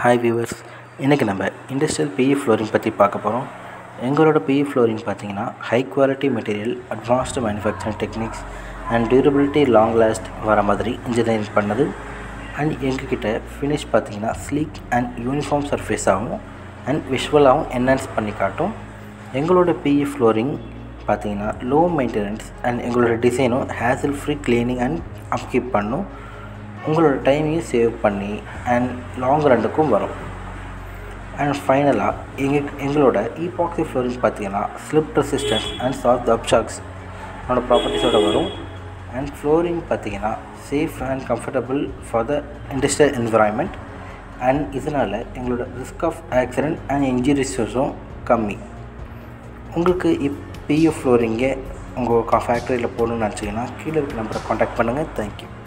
hi viewers இன்றைக்கி நம்ம industrial BE flooring பற்றி பார்க்க போகிறோம் எங்களோட பிஇ ஃப்ளோரிங் பார்த்தீங்கன்னா high quality material advanced manufacturing techniques and durability long last வர மாதிரி இன்ஜினியரிங் பண்ணது அண்ட் எங்ககிட்ட ஃபினிஷ் பார்த்தீங்கன்னா ஸ்லீக் அண்ட் யூனிஃபார்ம் சர்ஃபேஸாகவும் அண்ட் விஷுவலாகவும் என்ஹான்ஸ் பண்ணி காட்டும் எங்களோட பிஇ ஃப்ளோரிங் பார்த்தீங்கன்னா லோ மெயின்டெனன்ஸ் அண்ட் எங்களோட டிசைனும் hassle free cleaning and upkeep பண்ணும் உங்களோட டைமையும் சேவ் பண்ணி அண்ட் லாங் ரன்னுக்கும் வரும் அண்ட் ஃபைனலாக எங்கள் எங்களோட ஈபாக்சி ஃப்ளோரிங் பார்த்தீங்கன்னா ஸ்லிப் ரெசிஸ்டன்ஸ் அண்ட் சாஃப்ட் அப்ஷாக்ஸ் என்னோட ப்ராப்பர்ட்டிஸோட வரும் அண்ட் ஃப்ளோரிங் பார்த்தீங்கன்னா safe and comfortable for the industrial environment and இதனால் எங்களோட ரிஸ்க் ஆஃப் ஆக்சிடெண்ட் அண்ட் இன்ஜுரிஸஸும் கம்மி உங்களுக்கு இப் பியூ ஃப்ளோரிங்கே உங்கள் ஃபேக்ட்ரியில் போடணும்னு நினச்சிங்கன்னா கீழே இருக்க நம்பரை காண்டாக்ட் பண்ணுங்கள் தேங்க்யூ